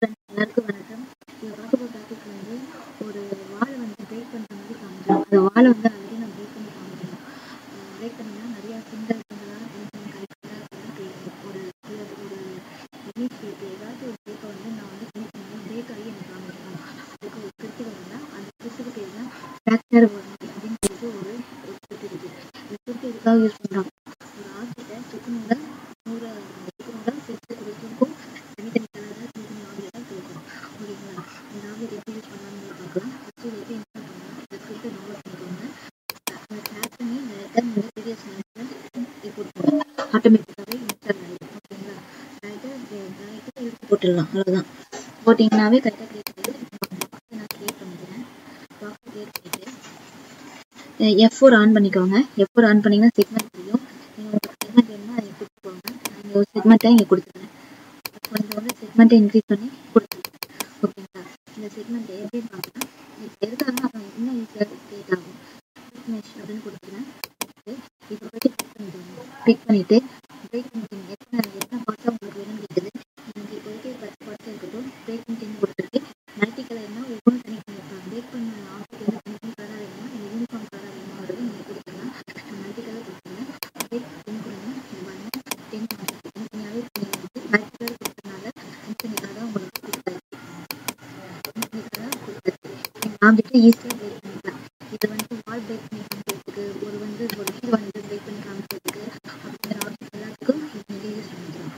friends எல்லாருக்கும் வணக்கம் இதில் பார்க்க போகிற டாபிக் வந்து ஒரு வாழை வந்து பிரேக் பண்ணுற மாதிரி காமிக்கிறோம் அந்த வாழை வந்து ஆல்ரெடி நான் பிரேக் பண்ணி காமிக்கிறோம் பிரேக் பண்ணினா நிறையா சிங்கிள் சிங்கிளாக கரெக்டாக ஒரு ஒரு யூனிட் சேர்த்து ஏதாச்சும் ஒரு பிரேக்கை வந்து நான் வந்து பிரேக் பண்ணி பிரேக் ஆகி எனக்கு காமிக்கிறோம் அதுக்கு ஒரு கிறிஸ்து வருதுன்னா அந்த கிறிஸ்துக்கு பேர் தான் ஃப்ராக்சர் வாரண்டி அப்படின்னு சொல்லிட்டு ஒரு ஒரு கிறிஸ்து இருக்குது இந்த கிறிஸ்து எதுக்காக யூஸ் பண்ணுறாங்க ஒரு ஆசிட்டை சுக்குநூலை நூறு சுக்குநூலை சேர்த்து கொடுத்துருக்கும் தனித்தனி கலரில் தனித்தனி ஆவியில் தான் கொடுக்கும் ஓகேங்களா இந்த ஆவியை எப்படி யூஸ் பண்ணலாம்னு பார்க்கலாம் ஃபஸ்ட்டு இதை எப்படி இன்ஸ்டால் பண்ணலாம் இந்த ஸ்கிரிப்டை டவுன்லோட் பண்ணிக்கோங்க அதை கிராக் பண்ணி டேரெக்டாக நீங்கள் சீரியஸ் நேரத்தில் போட்டுக்கோங்க ஆட்டோமேட்டிக்காகவே இன்ஸ்டால் ஆகிடும் ஓகேங்களா டேரெக்டாக டேரெக்டாக எடுத்து போட்டுடலாம் அவ்வளோதான் போட்டிங்கனாவே கரெக்டாக க்ரியேட் ஆகிடும் பாக்ஸை நான் க்ரியேட் பண்ணிக்கிறேன் பாக்ஸை க்ரியேட் பண்ணிவிட்டு எஃப் ஃபோர் ஆன் பண்ணிக்கோங்க எஃப் ஃபோர் ஆன் பண்ணிங்கன்னா செக்மெண்ட் தெரியும் நீங்கள் உங்களுக்கு செக்மெண்ட் வேணும்னா அதை கொடுத்துக்கோங்க நான் ஒரு செக்மெண்ட்டை இங்கே கொடுத்துக்கிறேன் கொஞ்சம் வந்து செக்மெண்ட்டை இன்க்ரீஸ் பண்ணி கொடுத்துருக்கேன் ஓகேங்களா இந்த செக்மெண்ட்டை எப்படி பார்க்கலாம் இப்போ எதுக்காக அப்புறம் இன்னும் ஈஸியாக கிரியேட் ஆகும் மெஷ் அப்படின்னு கொடுத்துக்கிறேன் இப்போ போய்ட்டு கிளிக் பண்ணிக்கோங்க கிளிக் பண்ணிவிட்டு பிரேக் பண்ணிக்கோங்க எத்தனை எத்தனை பார்ட்டாக உங்களுக்கு வேணும்னு கேட்குது எனக்கு இப்போதைக்கு பத்து பார்ட்ஸ் இருக்கட்டும் பிரேக் பண்ணிட்டு கொடுத்துருக்கு மல்டி கலர்னா ஒவ்வொன்றும் தனி பண்ணிருப்பாங்க பிரேக் பண்ண ஆஃபீஸ் வந்து தனி கலராக வேணுமா இல்லை யூனிஃபார்ம் கலராக வேணுமாங்கிறது நீங்கள் கொடுத்துக்கலாம் நான் மல்டி கலர் கொடுத்துருங்க பிரேக் பண்ணி கொடுங்க இந்த பாருங்க டென் தனித்தனியாகவே வந்து மல்டி கலர் கொடுத்தனால தனித்தனி கலராக உங்களுக்கு கொடுத்தாச்சு தனித்தனி கலராக கொடுத்தாச்சு நீங்கள் ஆப்ஜெக்டை ஈஸியாக பிரேக் பண்ணிக்கலாம் இது வந்து வால் பிரேக் பண்ணி காமிக்கிறதுக்கு ஒரு வந்து ஒரு வீடு வந்து பிரேக் பண்ணி காமிக்கிறதுக்கு அப்படிங்கிற ஆப்ஜெக்ட் எல்லாத்துக்கும் இது நீங்கள் யூஸ் பண்ணிக்கலாம்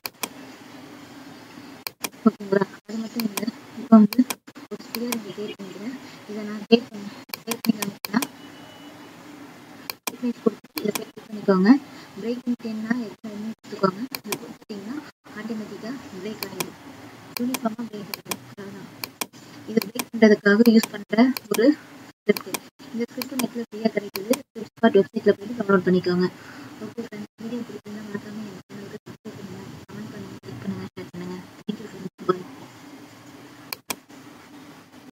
ஓகேங்களா அது மட்டும் இல்லை இப்போ வந்து ஒரு ஸ்பியர் இங்கே கிரியேட் பண்ணிக்கிறேன் இதை நான் கிரியேட் பண்ணி கிரியேட் பண்ணி காமிச்சேன்னா திக்னஸ் கொடுத்து இதை கிளிக் பண்ணிக்கோங்க பிரேக்கிங் டென்னா எத்தனை எடுத்துக்கோங்க இது கொடுத்துட்டிங்கன்னா ஆட்டோமேட்டிக்காக பிரேக் ஆகிடும் யூனிஃபார்மாக பிரேக் ஆகிடும் அவ்வளோதான் இது பிரேக் பண்ணுறதுக்காக யூஸ் பண்ணுற ஒரு ஸ்கிரிப்ட் இந்த ஸ்கிரிப்ட் நெட்டில் ஃப்ரீயாக கிடைக்குது ஃப்ளிப்கார்ட் வெப்சைட்டில் போய்ட்டு டவுன்லோட் பண்ணிக்கோங்க ஓகே ஃப்ரெண்ட்ஸ் வீடியோ